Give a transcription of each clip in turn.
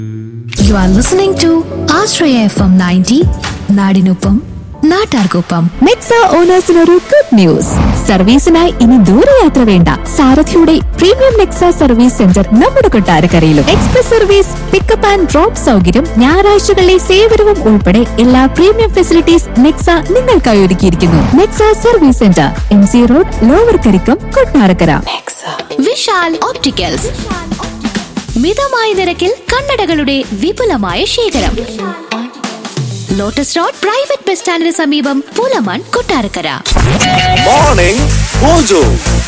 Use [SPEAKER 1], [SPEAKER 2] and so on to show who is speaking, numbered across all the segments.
[SPEAKER 1] You are listening to Ashraya FM 90, നാടിനൊപ്പം നാട്ടാർക്കൊപ്പം
[SPEAKER 2] മെക്സ ഓണേഴ്സിനൊരു good news സർവീസിനായി ഇനി ദൂരയാത്ര വേണ്ട സാരഥിയുടെ പ്രീമിയം നെക്സ സർവീസ് സെന്റർ നമ്മുടെ കൊട്ടാരക്കരയിലും express service pickup and drop സൗകര്യം ഞായറാഴ്ചകളിലെ സേവനവും ഉൾപ്പെടെ എല്ലാ പ്രീമിയം ഫെസിലിറ്റീസ് നെക്സ നിങ്ങൾക്കായി ഒരുക്കിയിരിക്കുന്നു Nexa service centre M C road lower Karikkam Kottarakkara
[SPEAKER 1] Vishal opticals മിതമായ നിരക്കിൽ കണ്ണടകളുടെ വിപുലമായ ശേഖരം ലോട്ടസ് റോഡ് പ്രൈവറ്റ് ബസ് സ്റ്റാൻഡിന് സമീപം Pulamon Kottarakkara
[SPEAKER 3] morning mojo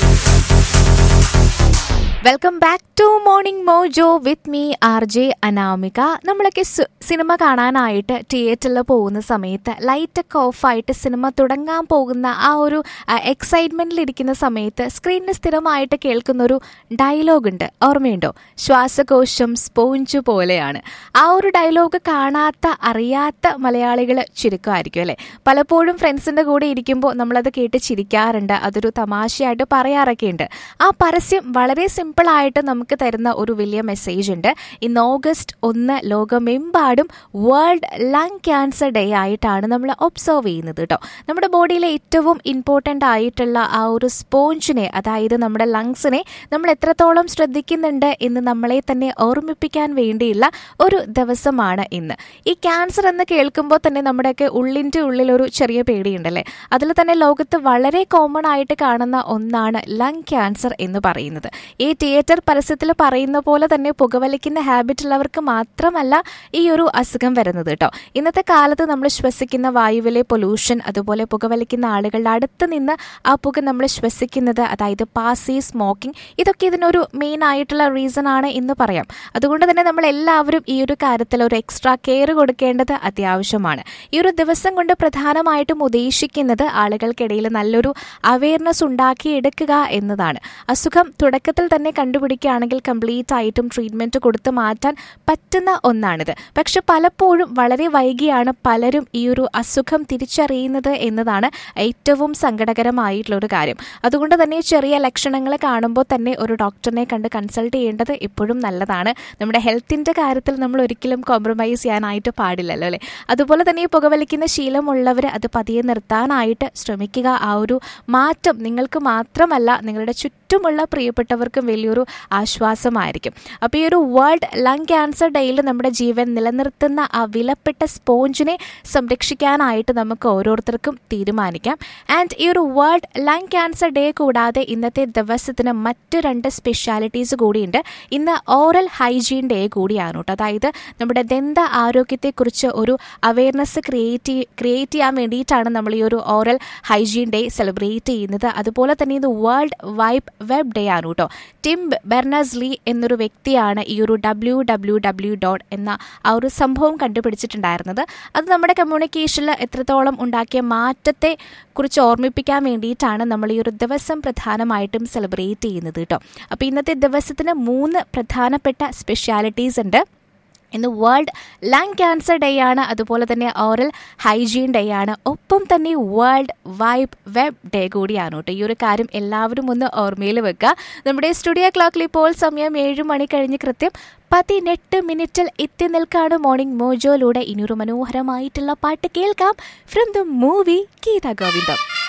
[SPEAKER 4] welcome back to morning mojo with me R J Anamika നമ്മളൊക്കെ സു- സിനിമ കാണാനായിട്ട് തിയേറ്ററിൽ പോകുന്ന സമയത്ത് ലൈറ്റൊക്കെ ഓഫായിട്ട് സിനിമ തുടങ്ങാൻ പോകുന്ന ആ ഒരു എക്സൈറ്റ്മെന്റിൽ ഇരിക്കുന്ന സമയത്ത് സ്ക്രീനിൽ സ്ഥിരമായിട്ട് കേൾക്കുന്ന ഒരു ഡയലോഗ് ഉണ്ട് ഓർമ്മയുണ്ടോ ശ്വാസകോശം സ്പോഞ്ച് പോലെയാണ് ആ ഒരു ഡയലോഗ് കാണാത്ത അറിയാത്ത മലയാളികൾ ചുരുക്കമായിരിക്കും അല്ലേ പലപ്പോഴും ഫ്രണ്ട്സിന്റെ കൂടെ ഇരിക്കുമ്പോൾ നമ്മളത് കേട്ട് ചിരിക്കാറുണ്ട് അതൊരു തമാശയായിട്ട് പറയാറൊക്കെ ഉണ്ട് ആ പരസ്യം വളരെ സിമ്പിൾ ആയിട്ട് നമുക്ക് തരുന്ന ഒരു വലിയ മെസ്സേജ് ഉണ്ട് ഇന്ന് ഓഗസ്റ്റ് ഒന്ന് ലോകമെമ്പാടും വേൾഡ് ലങ് ക്യാൻസർ ഡേ ആയിട്ടാണ് നമ്മൾ ഒബ്സർവ് ചെയ്യുന്നത് കേട്ടോ നമ്മുടെ ബോഡിയിലെ ഏറ്റവും ഇമ്പോർട്ടൻ്റ് ആയിട്ടുള്ള ആ ഒരു സ്പോഞ്ചിനെ അതായത് നമ്മുടെ ലങ്സിനെ നമ്മൾ എത്രത്തോളം ശ്രദ്ധിക്കുന്നുണ്ട് എന്ന് നമ്മളെ തന്നെ ഓർമ്മിപ്പിക്കാൻ വേണ്ടിയുള്ള ഒരു ദിവസമാണ് ഇന്ന് ഈ ക്യാൻസർ എന്ന് കേൾക്കുമ്പോൾ തന്നെ നമ്മുടെയൊക്കെ ഉള്ളിൻ്റെ ഉള്ളിൽ ഒരു ചെറിയ പേടിയുണ്ടല്ലേ അതിൽ തന്നെ ലോകത്ത് വളരെ കോമൺ ആയിട്ട് കാണുന്ന ഒന്നാണ് ലങ് ക്യാൻസർ എന്ന് പറയുന്നത് ഈ തിയേറ്റർ പരസ്യത്തിൽ പറയുന്ന പോലെ തന്നെ പുകവലിക്കുന്ന ഹാബിറ്റ് ഉള്ളവർക്ക് മാത്രമല്ല ഈ ഒരു അസുഖം വരുന്നത് കേട്ടോ ഇന്നത്തെ കാലത്ത് നമ്മൾ ശ്വസിക്കുന്ന വായുവിലെ പൊല്യൂഷൻ അതുപോലെ പുകവലിക്കുന്ന ആളുകളുടെ അടുത്ത് നിന്ന് ആ പുക നമ്മൾ ശ്വസിക്കുന്നത് അതായത് പാസി സ്മോക്കിംഗ് ഇതൊക്കെ ഇതിനൊരു മെയിൻ ആയിട്ടുള്ള റീസൺ ആണ് എന്ന് പറയാം അതുകൊണ്ട് തന്നെ നമ്മൾ എല്ലാവരും ഈ ഒരു കാര്യത്തിൽ ഒരു എക്സ്ട്രാ കെയർ കൊടുക്കേണ്ടത് അത്യാവശ്യമാണ് ഈ ഒരു ദിവസം കൊണ്ട് പ്രധാനമായിട്ടും ഉദ്ദേശിക്കുന്നത് ആളുകൾക്കിടയിൽ നല്ലൊരു അവയർനെസ് ഉണ്ടാക്കിയെടുക്കുക എന്നതാണ് അസുഖം തുടക്കത്തിൽ തന്നെ കണ്ടുപിടിക്കുകയാണെങ്കിൽ കംപ്ലീറ്റ് ആയിട്ടും ട്രീറ്റ്മെന്റ് കൊടുത്ത് മാറ്റാൻ പറ്റുന്ന ഒന്നാണിത് പക്ഷെ പലപ്പോഴും വളരെ വൈകിയാണ് പലരും ഈ ഒരു അസുഖം തിരിച്ചറിയുന്നത് എന്നതാണ് ഏറ്റവും സങ്കടകരമായിട്ടുള്ള ഒരു കാര്യം അതുകൊണ്ട് തന്നെ ചെറിയ ലക്ഷണങ്ങൾ കാണുമ്പോൾ തന്നെ ഒരു ഡോക്ടറിനെ കണ്ട് കൺസൾട്ട് ചെയ്യേണ്ടത് എപ്പോഴും നല്ലതാണ് നമ്മുടെ ഹെൽത്തിന്റെ കാര്യത്തിൽ നമ്മൾ ഒരിക്കലും കോംപ്രമൈസ് ചെയ്യാനായിട്ട് പാടില്ലല്ലോ അല്ലേ അതുപോലെ തന്നെ ഈ പുകവലിക്കുന്ന ശീലമുള്ളവർ അത് പതിയെ നിർത്താനായിട്ട് ശ്രമിക്കുക ആ ഒരു മാറ്റം നിങ്ങൾക്ക് മാത്രമല്ല നിങ്ങളുടെ ചുറ്റുമുള്ള പ്രിയപ്പെട്ടവർക്കും വലിയൊരു ആശ്വാസമായിരിക്കും അപ്പോൾ ഈ ഒരു വേൾഡ് ലങ് ക്യാൻസർ ഡേയിൽ നമ്മുടെ ജീവൻ നിലനിർത്തുന്ന ആ വിലപ്പെട്ട സ്പോഞ്ചിനെ സംരക്ഷിക്കാനായിട്ട് നമുക്ക് ഓരോരുത്തർക്കും തീരുമാനിക്കാം ആൻഡ് ഈ ഒരു വേൾഡ് ലങ് ക്യാൻസർ ഡേ കൂടാതെ ഇന്നത്തെ ദിവസത്തിന് മറ്റ് രണ്ട് സ്പെഷ്യാലിറ്റീസ് കൂടിയുണ്ട് ഇന്ന് ഓറൽ ഹൈജീൻ ഡേ കൂടിയാണ് കേട്ടോ അതായത് നമ്മുടെ ദന്ത ആരോഗ്യത്തെക്കുറിച്ച് ഒരു അവയർനെസ് ക്രിയേറ്റ് ക്രിയേറ്റ് ചെയ്യാൻ വേണ്ടിയിട്ടാണ് നമ്മൾ ഈ ഒരു ഓറൽ ഹൈജീൻ ഡേ സെലിബ്രേറ്റ് ചെയ്യുന്നത് അതുപോലെ തന്നെ ഇത് വേൾഡ് വൈബ് വെബ് ഡേ ആണ് കേട്ടോ ടിം ബെർണസ് ലീ എന്നൊരു വ്യക്തിയാണ് ഈ ഒരു ഡബ്ല്യൂ ഡബ്ല്യൂ ഡബ്ല്യൂ ഡോട്ട് എന്ന ആ ഒരു സംഭവം കണ്ടുപിടിച്ചിട്ടുണ്ടായിരുന്നത് അത് നമ്മുടെ കമ്മ്യൂണിക്കേഷനിൽ എത്രത്തോളം ഉണ്ടാക്കിയ മാറ്റത്തെ കുറിച്ച് ഓർമ്മിപ്പിക്കാൻ വേണ്ടിയിട്ടാണ് നമ്മൾ ഈ ഒരു ദിവസം പ്രധാനമായിട്ടും സെലിബ്രേറ്റ് ചെയ്യുന്നത് കേട്ടോ അപ്പോൾ ഇന്നത്തെ ദിവസത്തിന് മൂന്ന് പ്രധാനപ്പെട്ട സ്പെഷ്യാലിറ്റീസ് ഉണ്ട് ഇന്ന് വേൾഡ് ലങ് ക്യാൻസർ ഡേ ആണ് അതുപോലെ തന്നെ ഓറൽ ഹൈജീൻ ഡേ ആണ് ഒപ്പം തന്നെ വേൾഡ് വൈബ് വെബ് ഡേ കൂടിയാണ് കേട്ടോ ഈ ഒരു കാര്യം എല്ലാവരും ഒന്ന് ഓർമ്മയിൽ വെക്കുക നമ്മുടെ സ്റ്റുഡിയോ ക്ലോക്കിൽ ഇപ്പോൾ സമയം ഏഴ് മണി കഴിഞ്ഞ് കൃത്യം പതിനെട്ട് മിനിറ്റിൽ എത്തി നിൽക്കാണ് മോർണിംഗ് മോജോയിലൂടെ ഇനിയൊരു മനോഹരമായിട്ടുള്ള പാട്ട് കേൾക്കാം ഫ്രം ദ മൂവി ഗീത ഗോവിന്ദം